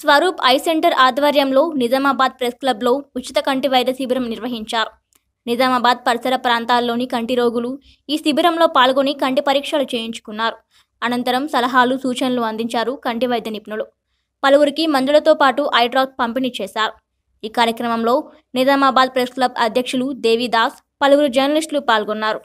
Swaroop I centre ఆధ్వర్యంలో Nizamabad press క్లబ్లో ఉచిత కంటి వైద్య శిబిరం నిర్వహించారు నిజామాబాద్ పరిసర ప్రాంతాల్లోని కంటి రోగులు ఈ శిబిరంలో పాల్గొని కంటి పరీక్షలు చేయించుకున్నారు అనంతరం సలహాలు సూచనలు అందించారు కంటి వైద్య నిపుణులు పలువురికి మందులతో పాటు ఐ డ్రాప్స్ పంపిణీ చేశారు ఈ కార్యక్రమంలో నిజామాబాద్ ప్రెస్ క్లబ్ అధ్యక్షులు దేవిదాస్ పలువురు జర్నలిస్టులు పాల్గొన్నారు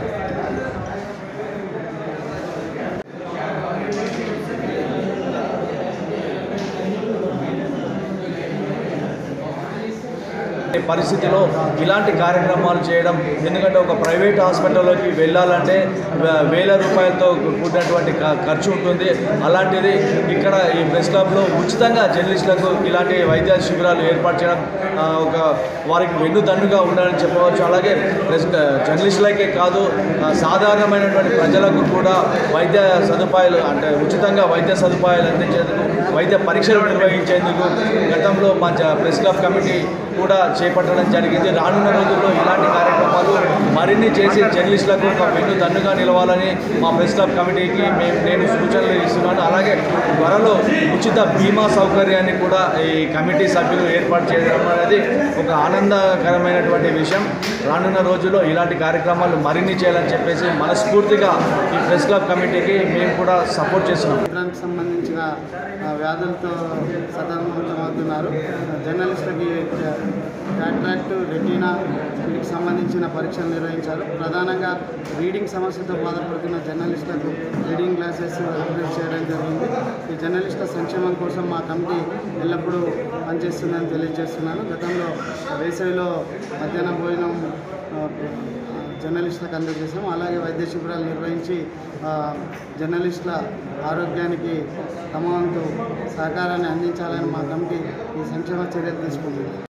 ఈ పరిస్థితిలో ఇలాంటి కార్యక్రమాలు చేయడం ఎందుకంటే ఒక ప్రైవేట్ హాస్పిటల్లోకి వెళ్ళాలంటే వే- వేల రూపాయలతో కూడినటువంటి క- ఖర్చు ఉంటుంది అలాంటిది ఇక్కడ ఈ ప్రెస్ క్లబ్లో ఉచితంగా జర్నలిస్టులకు ఇలాంటి వైద్య శిబిరాలు ఏర్పాటు చేయడం ఆ, ఒక వారికి వెన్నుదన్నుగా ఉండాలని చెప్పవచ్చు అలాగే ప్రెస్ జర్నలిస్టులకే కాదు ఆ, సాధారణమైనటువంటి ప్రజలకు కూడా వైద్య సదుపాయాలు అంటే ఉచితంగా వైద్య సదుపాయాలు అందించేందుకు వైద్య పరీక్షలు నిర్వహించేందుకు గతంలో మా జ- ప్రెస్ క్లబ్ కమిటీ కూడా చేపట్టడం జరిగింది రానున్న రోజుల్లో ఇలాంటి కార్యక్రమాలు మరిన్ని చేసి జర్నలిస్టులకు ఒక వెన్ను దన్నుగా నిలవాలని మా ప్రెస్ క్లబ్ కమిటీకి మేము నేను సూచనలు ఇస్తున్నాను అలాగే త్వరలో ఉచిత బీమా సౌకర్యాన్ని కూడా ఈ కమిటీ సభ్యులు ఏర్పాటు చేయడం అనేది ఒక ఆనందకరమైనటువంటి విషయం రానున్న రోజుల్లో ఇలాంటి కార్యక్రమాలు మరిన్ని చేయాలని చెప్పేసి మనస్ఫూర్తిగా ఈ ప్రెస్ క్లబ్ కమిటీకి మేము కూడా సపోర్ట్ చేస్తున్నాం నేత్రానికి సంబంధించిన ఆ, వ్యాధులతో సతమతమవుతున్నారు జర్నలిస్టులకి కాంట్రాక్ట్ రెటీనా వీటికి సంబంధించిన పరీక్షలు నిర్వహించారు ప్రధానంగా రీడింగ్ సమస్యతో బాధపడుతున్న జర్నలిస్టులకు రీడింగ్ క్లాసెస్ ఆర్గనైజ్ చేయడం జరిగింది ఈ జర్నలిస్టుల సంక్షేమం కోసం మా కమిటీ ఎల్లప్పుడూ పనిచేస్తుందని తెలియజేస్తున్నాను గతంలో వేసవిలో మధ్యాహ్న భోజనం ఆ, జర్నలిస్టులకు అందజేసాం అలాగే వైద్య శిబిరాలు నిర్వహించి ఆ, జర్నలిస్టుల ఆరోగ్యానికి తమ వంతు సహకారాన్ని అందించాలని మా కమిటీ ఈ సంక్షేమ చర్యలు తీసుకుంటుంది